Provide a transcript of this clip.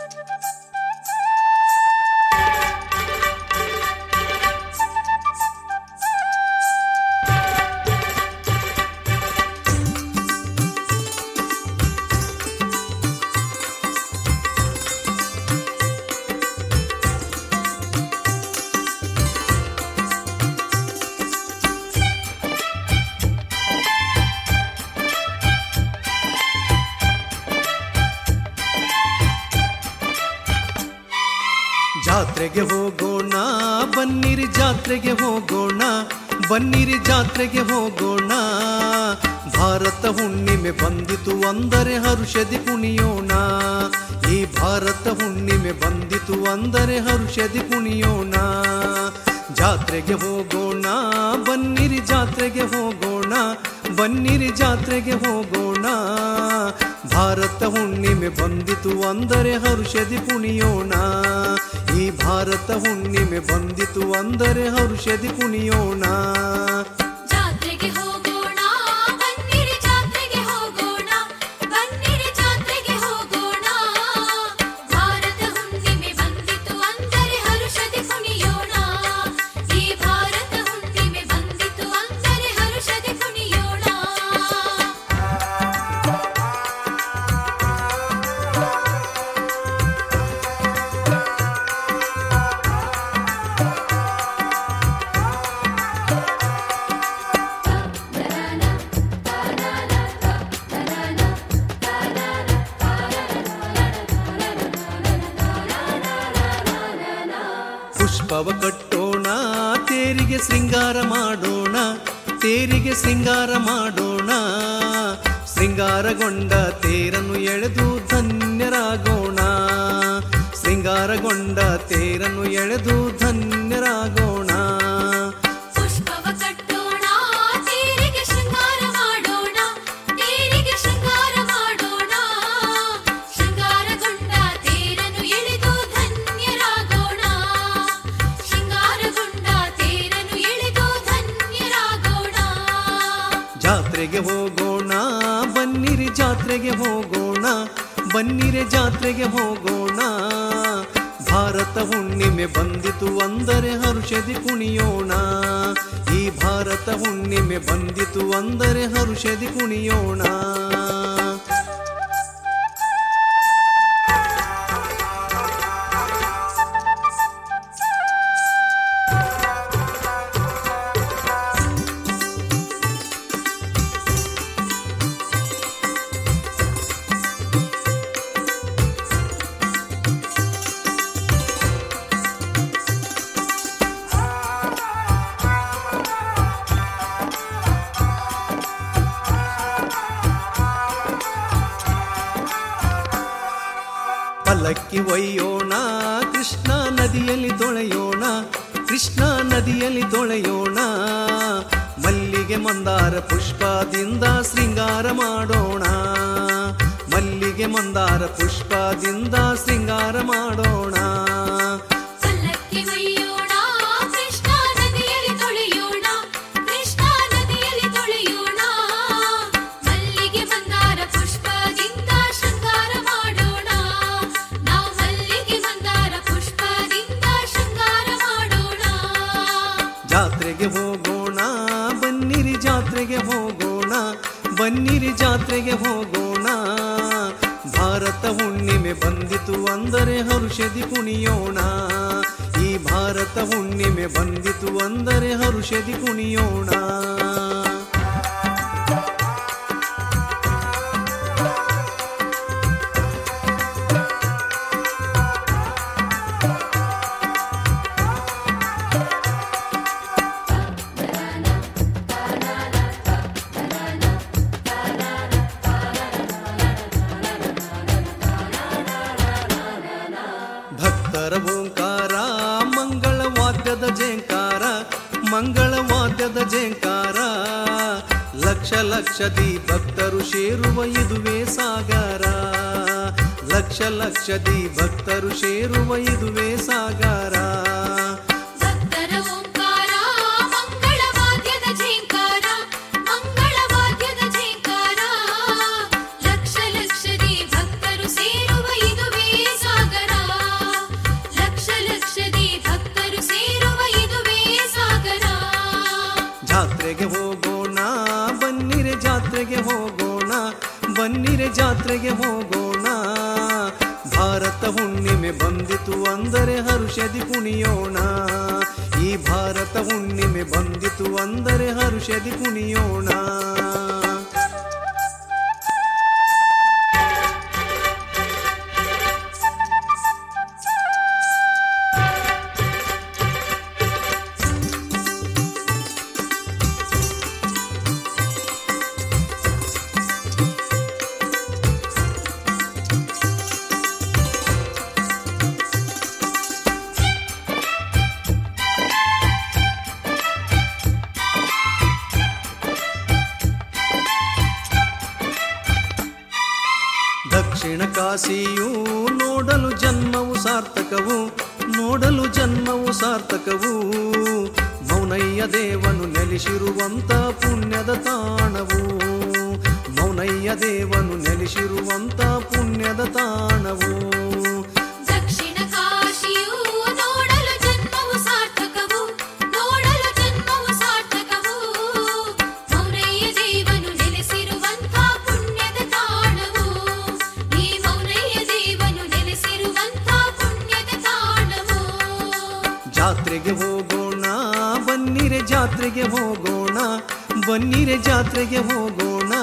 ಜಾತ್ರೆಗೆ ಹೋಗೋಣ ಬನ್ನಿರಿ ಜಾತ್ರೆಗೆ ಹೋಗೋಣ ಬನ್ನಿರಿ ಜಾತ್ರೆಗೆ ಹೋಗೋಣ ಭಾರತ ಹುಣ್ಣಿಮೆ ಬಂದಿತು ಅಂದರೆ ಹರುಷದಿ ಕುಣಿಯೋಣ ಈ ಭಾರತ ಹುಣ್ಣಿಮೆ ಬಂದಿತು ಅಂದರೆ ಹರುಷದಿ ಕುಣಿಯೋಣ ಜಾತ್ರೆಗೆ ಹೋಗೋಣ ಬನ್ನಿರಿ ಜಾತ್ರೆಗೆ ಹೋಗೋಣ ಬನ್ನಿರಿ ಜಾತ್ರೆಗೆ ಹೋಗೋಣ ಭಾರತ ಹುಣ್ಣಿಮೆ ಬಂದಿತು ಅಂದರೆ ಹರುಷದಿ ಕುಣಿಯೋಣ ಈ ಭಾರತ ಹುಣ್ಣಿಮೆ ಬಂದಿತು ಅಂದರೆ ಹರುಷದಿ ಕುಣಿಯೋಣ ಜಾತ್ರೆಗೆ ಹೋಗೋಣ ಬನ್ನಿರಿ ಜಾತ್ರೆಗೆ ಹೋಗೋಣ ಬನ್ನಿರಿ ಜಾತ್ರೆಗೆ ಹೋಗೋಣ ಭಾರತ ಹುಣ್ಣಿಮೆ ಬಂದಿತು ಅಂದರೆ ಹರುಷದಿ ಕುಣಿಯೋಣ ಈ ಭಾರತ ಹುಣ್ಣಿಮೆ ಬಂದಿತು ಅಂದರೆ ಹರುಷದಿ ಕುಣಿಯೋಣ ಪುಷ್ಪವ ಕಟ್ಟೋಣ ತೇರಿಗೆ ಶೃಂಗಾರ ಮಾಡೋಣ ತೇರಿಗೆ ಶೃಂಗಾರ ಮಾಡೋಣ ಶೃಂಗಾರಗೊಂಡ ತೇರನ್ನು ಎಳೆದು ಧನ್ಯರಾಗೋಣ ಶೃಂಗಾರಗೊಂಡ ತೇರನ್ನು ಎಳೆದು ಧನ್ಯರಾಗೋಣ ಪುಷ್ಪವ ಕಟ್ಟೋಣ ತೇರಿಗೆ ಶೃಂಗಾರ ಮಾಡೋಣ ತೇರಿಗೆ ಶೃಂಗಾರ ಮಾಡೋಣ ಶೃಂಗಾರಗೊಂಡ ತೇರನ್ನು ಎಳೆದು ಧನ್ಯರಾಗೋಣ ಶೃಂಗಾರಗೊಂಡ ತೇರನ್ನು ಎಳೆದು ಧನ್ಯರಾಗೋಣ ಜಾತ್ರೆಗೆ ಹೋಗೋಣ ಬನ್ನಿರಿ ಜಾತ್ರೆಗೆ ಹೋಗೋಣ ಬನ್ನಿರೆ ಜಾತ್ರೆಗೆ ಹೋಗೋಣ ಭಾರತ ಹುಣ್ಣಿಮೆ ಬಂದಿತು ಅಂದರೆ ಹರುಷದಿ ಕುಣಿಯೋಣ ಈ ಭಾರತ ಹುಣ್ಣಿಮೆ ಬಂದಿತು ಅಂದರೆ ಹರುಷದಿ ಕುಣಿಯೋಣ ಪಲ್ಲಕ್ಕಿ ಒಯ್ಯೋಣ ಕೃಷ್ಣ ನದಿಯಲ್ಲಿ ತೊಳೆಯೋಣ ಕೃಷ್ಣ ನದಿಯಲ್ಲಿ ತೊಳೆಯೋಣ ಮಲ್ಲಿಗೆ ಮಂದಾರ ಪುಷ್ಪದಿಂದ ಶೃಂಗಾರ ಮಾಡೋಣ ಮಲ್ಲಿಗೆ ಮಂದಾರ ಪುಷ್ಪದಿಂದ ಶೃಂಗಾರ ಮಾಡೋಣ ಪಲ್ಲಕ್ಕಿ ಒಯ್ಯೋಣ ಕೃಷ್ಣ ನದಿಯಲ್ಲಿ ತೊಳೆಯೋಣ ಕೃಷ್ಣ ನದಿಯಲ್ಲಿ ತೊಳೆಯೋಣ ಮಲ್ಲಿಗೆ ಮಂದಾರ ಪುಷ್ಪದಿಂದ ಶೃಂಗಾರ ಮಾಡೋಣ ನಾವು ಮಲ್ಲಿಗೆ ಮಂದಾರ ಪುಷ್ಪದಿಂದ ಶೃಂಗಾರ ಮಾಡೋಣ ಜಾತ್ರೆಗೆ ಹೋಗೋಣ ಬನ್ನಿರಿ ಜಾತ್ರೆಗೆ ಹೋಗೋಣ ಬನ್ನಿರಿ ಜಾತ್ರೆಗೆ ಹೋಗೋಣ ಭಾರತ ಹುಣ್ಣಿಮೆ ಬಂದಿತು ಅಂದರೆ ಹರುಷದಿ ಕುಣಿಯೋಣ ಈ ಭಾರತ ಹುಣ್ಣಿಮೆ ಬಂದಿತು ಅಂದರೆ ಹರುಷದಿ ಕುಣಿಯೋಣ ಭಕ್ತರ ಓಂಕಾರ ಮಂಗಳ ವಾದ್ಯದ ಜೇಂಕಾರ ಮಂಗಳ ವಾದ್ಯದ ಜೇಂಕಾರ ಲಕ್ಷ ಲಕ್ಷದಿ ಭಕ್ತರು ಸೇರುವ ಇದುವೇ ಸಾಗರ ಲಕ್ಷ ಲಕ್ಷದಿ ಭಕ್ತರು ಸೇರುವ ಇದುವೇ ಸಾಗರ ಭಕ್ತರ ಓಂಕಾರ ಮಂಗಳವಾದ್ಯದ ಝೇಂಕಾರ ಮಂಗಳವಾದ್ಯದ ಝೇಂಕಾರ ಲಕ್ಷ ಲಕ್ಷದಿ ಭಕ್ತರು ಸೇರುವ ಇದುವೇ ಸಾಗರ ಜಾತ್ರೆಗೆ ಹೋಗೋಣ ಬನ್ನಿರೆ ಜಾತ್ರೆಗೆ ಹೋಗೋಣ ಬನ್ನಿರೆ ಜಾತ್ರೆಗೆ ಹೋಗೋಣ ಭಾರತ ಹುಣ್ಣಿಮೆ ಬಂದಿತು ಅಂದರೆ ಹರುಷದಿ ಕುಣಿಯೋಣ ಈ ಭಾರತ ಹುಣ್ಣಿಮೆ ಬಂದಿತು ಅಂದರೆ ಹರುಷದಿ ಕುಣಿಯೋಣ ದಕ್ಷಿಣ ಕಾಶಿಯು ನೋಡಲು ಜನ್ಮವು ಸಾರ್ಥಕವು ನೋಡಲು ಜನ್ಮವು ಸಾರ್ಥಕವು ಮೌನಯ್ಯ ದೇವನು ನೆಲೆಸಿರುವಂತ ಪುಣ್ಯದ ತಾಣವು ಮೌನಯ್ಯ ದೇವನು ನೆಲೆಸಿರುವಂತ ಪುಣ್ಯದ ತಾಣವು ದಕ್ಷಿಣ ಕಾಶಿಯು ನೋಡಲು ಜನ್ಮವು ಸಾರ್ಥಕವು ನೋಡಲು ಜನ್ಮವು ಸಾರ್ಥಕವು ಮೌನಯ್ಯ ದೇವನು ನೆಲೆಸಿರುವಂಥ ಪುಣ್ಯದ ತಾಣವು ಈ ಮೌನಯ್ಯ ದೇವನು ನೆಲೆಸಿರುವಂಥ ಪುಣ್ಯದ ತಾಣವು ಜಾತ್ರೆಗೆ ಹೋಗೋಣ ಬನ್ನಿರೆ ಜಾತ್ರೆಗೆ ಹೋಗೋಣ ಬನ್ನಿರೆ ಜಾತ್ರೆಗೆ ಹೋಗೋಣ